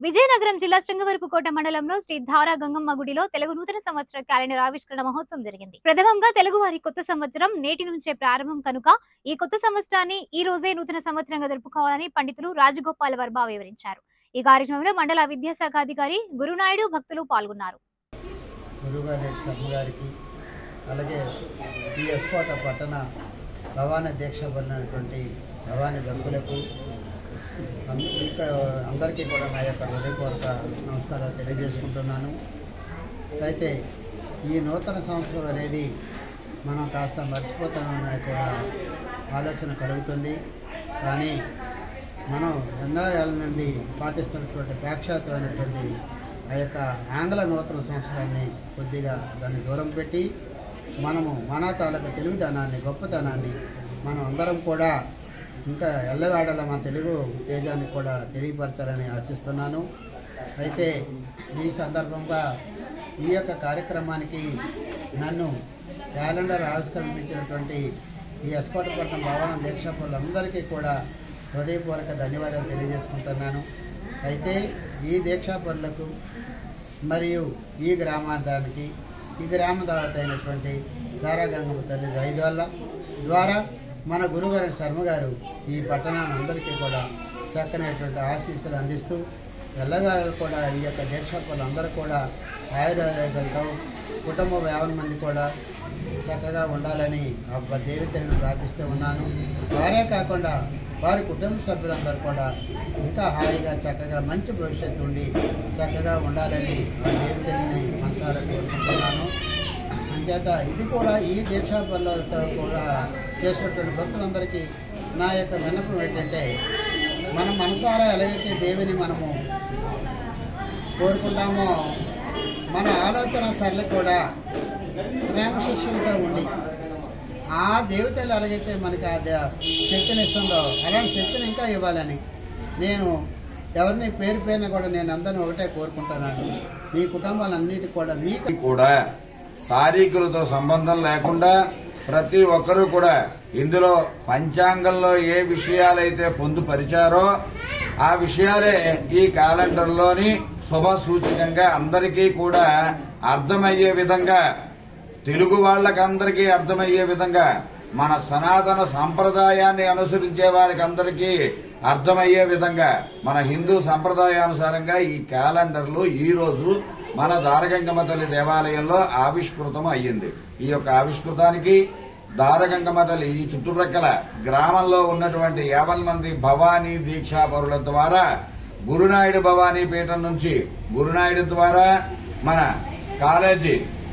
విజయనగరం జిల్లా శృంగవరపుకోట మండలంలో శ్రీ ధారా గంగమ్మ గుడిలో తెలుగు నూతన సంవత్సర క్యాలెండర్ ఆవిష్కరణ మహోత్సవం జరిగింది ప్రథమంగా తెలుగు వారి కొత్త సంవత్సరం నేటి నుంచే ప్రారంభం కనుక ఈ కొత్త సంవత్సరాన్ని ఈ రోజే నూతన సంవత్సరంగా జరుపుకోవాలని పండితులు రాజగోపాల్ వర్మ వివరించారు ఈ కార్యక్రమంలో మండల విద్యాశాఖ అధికారి గురునాయుడు భక్తులు పాల్గొన్నారు గురుగారెడ్డి శర్మ గారికి అలాగే ఈ ఎస్కోట పట్టణ భవానీ దీక్ష పడినటువంటి భవానీ భక్తులకు అం- ఇక్కడ అందరికీ కూడా నా యొక్క హృదయపూర్వక నమస్కారాలు తెలియజేసుకుంటున్నాను అయితే ఈ నూతన సంవత్సరం అనేది మనం కాస్త మర్చిపోతామని కూడా ఆలోచన కలుగుతుంది కానీ మనం ఎన్నో ఏళ్ళ నుండి పాటిస్తున్నటువంటి పాశ్చాత్యమైనటువంటి ఆ యొక్క ఆంగ్ల నూతన సంవత్సరాన్ని కొద్దిగా దాన్ని దూరం పెట్టి మనము మన తాలూకా తెలుగుదనాన్ని గొప్పతనాన్ని మనం అందరం కూడా ఇంకా ఎల్లవేళలా మన తెలుగు తేజాన్ని కూడా తెలియపరచాలని ఆశిస్తున్నాను అయితే ఈ సందర్భంగా ఈ యొక్క కార్యక్రమానికి నన్ను క్యాలెండర్ ఆవిష్కరించినటువంటి ఈ ఎస్కోటపట్నం భవన దీక్షాపరులందరికీ కూడా హృదయపూర్వక ధన్యవాదాలు తెలియజేసుకుంటున్నాను అయితే ఈ దీక్షాపరులకు మరియు ఈ గ్రామాంతానికి ఈ గ్రామ దేవత అయినటువంటి దారాగంగమ్మ తల్లి దయ వల్ల ద్వారా మన గురుగారి శర్మ గారు ఈ పట్టణాన్ని అందరికీ కూడా చక్కనైనటువంటి ఆశీస్సులు అందిస్తూ ఎల్లవేళ కూడా ఈ యొక్క దీక్షాపరులు అందరూ కూడా ఆయుర్వేదంతో కుటుంబ యాభై మంది కూడా చక్కగా ఉండాలని ఆ దేవతని ప్రార్థిస్తూ ఉన్నాను వారే కాకుండా వారి కుటుంబ సభ్యులందరూ కూడా ఇంకా హాయిగా చక్కగా మంచి భవిష్యత్తు ఉండి చక్కగా ఉండాలని ఆ దేవతని మనసారా కోరుకుంటున్నాను అంచేత ఇది కూడా ఈ దీక్షా పనులతో కూడా చేసినటువంటి భక్తులందరికీ నా యొక్క విన్నపం ఏంటంటే మనం మనసారా ఎలాగైతే దేవిని మనము కోరుకుంటామో మన ఆలోచన సరళి కూడా ప్రేమ శిష్యులతో ఉండి ఆ దేవతలు ఎలాగైతే మనకి ఆ దే- శక్తిని ఇస్తుందో అలాంటి శక్తిని ఇంకా ఇవ్వాలని నేను ఎవరిని పేరు పేరున కూడా నేను అందరిని ఒకటే కోరుకుంటున్నాను మీ కుటుంబాలన్నిటి కూడా మీకు కూడా తారీఖులతో సంబంధం లేకుండా ప్రతి ఒక్కరూ కూడా ఇందులో పంచాంగంలో ఏ విషయాలైతే పొందుపరిచారో ఆ విషయాలే ఈ క్యాలెండర్లోని శుభ సూచకంగా అందరికీ కూడా అర్థమయ్యే విధంగా తెలుగు వాళ్ళకందరికీ అర్థమయ్యే విధంగా మన సనాతన సంప్రదాయాన్ని అనుసరించే వారికి అందరికీ అర్థమయ్యే విధంగా మన హిందూ సంప్రదాయానుసారంగా ఈ క్యాలెండర్లు ఈ రోజు మన దారగంగమ్మ తల్లి దేవాలయంలో ఆవిష్కృతం అయ్యింది ఈ యొక్క ఆవిష్కృతానికి దారగంగమ్మ తల్లి ఈ చుట్టుప్రక్కల గ్రామంలో ఉన్నటువంటి యాభై మంది భవానీ దీక్షాపరుల ద్వారా గురునాయుడు భవానీ పీఠం నుంచి గురునాయుడు ద్వారా మన కాలేజీ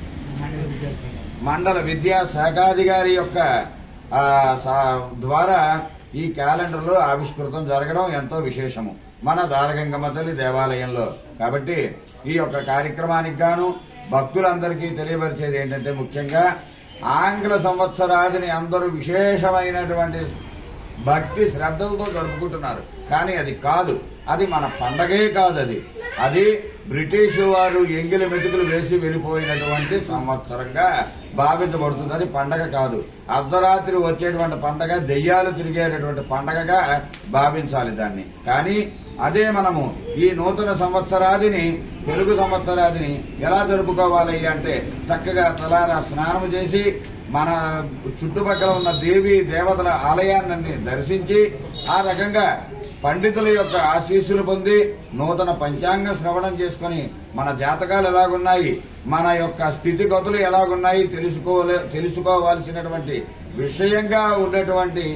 మండల విద్యా శాఖాధికారి యొక్క ఆ, సా- ద్వారా ఈ క్యాలెండర్ లో ఆవిష్కృతం జరగడం ఎంతో విశేషము మన దారగంగమ్మ తల్లి దేవాలయంలో కాబట్టి ఈ యొక్క కార్యక్రమానికి గాను భక్తులందరికీ తెలియపరిచేది ఏంటంటే ముఖ్యంగా ఆంగ్ల సంవత్సరాదిని అందరూ విశేషమైనటువంటి భక్తి శ్రద్ధలతో జరుపుకుంటున్నారు కానీ అది కాదు అది మన పండగే కాదు అది అది బ్రిటిష్ వారు ఎంగిలి మెతుకులు వేసి వెళ్ళిపోయినటువంటి సంవత్సరంగా భావించబడుతుంది అది పండగ కాదు అర్ధరాత్రి వచ్చేటువంటి పండగ దెయ్యాలు తిరిగేటటువంటి పండగగా భావించాలి దాన్ని కానీ అదే మనము ఈ నూతన సంవత్సరాదిని తెలుగు సంవత్సరాదిని ఎలా జరుపుకోవాలి అంటే చక్కగా తలారా స్నానం చేసి మన చుట్టుపక్కల ఉన్న దేవి దేవతల ఆలయాన్ని దర్శించి ఆ రకంగా పండితుల యొక్క ఆశీస్సులు పొంది నూతన పంచాంగ శ్రవణం చేసుకుని మన జాతకాలు ఎలాగున్నాయి మన యొక్క స్థితిగతులు ఎలాగున్నాయి తెలుసుకోలే తెలుసుకోవాల్సినటువంటి విషయంగా ఉన్నటువంటి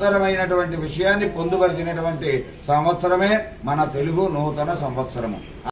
మహత్తరమైనటువంటి విషయాన్ని పొందుపరిచినటువంటి సంవత్సరమే మన తెలుగు నూతన సంవత్సరము